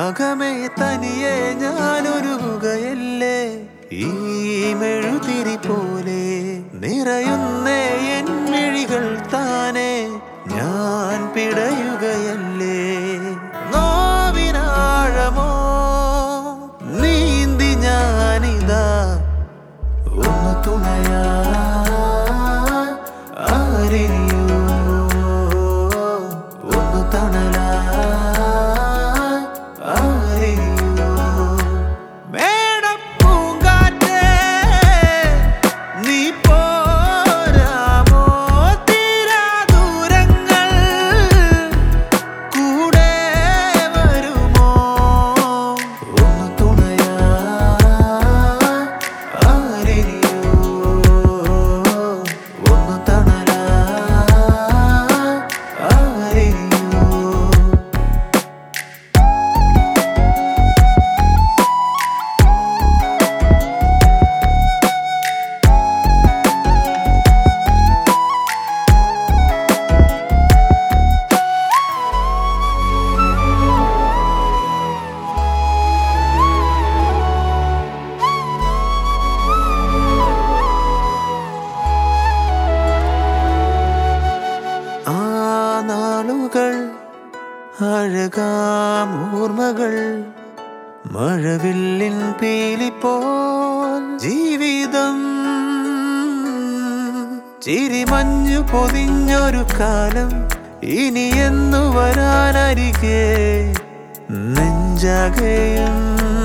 അകമേ തനിയെ ഞാനൊരുകയല്ലേ ഈ മെഴുതിരി പോലെ നിറയുന്നേ എൻ മിഴികൾ താനെ ഞാൻ പിടയുകയല്ലേ നോവിനാഴമോ നീന്തി ഞാനിതാ ഒന്ന് തുണയാ ആരെയോ ഒന്ന് തണലാ ആരെയോ മേടപ്പൂങ്കാറ്റേ നീ പോരാമോ തീരാ ദൂരങ്ങൾ കൂടെ വരുമോ ഒന്ന് തുണയാ ആരെയോ ഒന്ന് തണലാ ആരെയോ ആ നാളുകൾ അഴകാം ഓർമ്മകൾ മഴവില്ലിൻ പീലിപ്പോൽ ജീവിതം ചിരിമഞ്ഞു പൊതിഞ്ഞൊരു കാലം ഇനി എന്നു വരാനരികെ നെഞ്ചകയും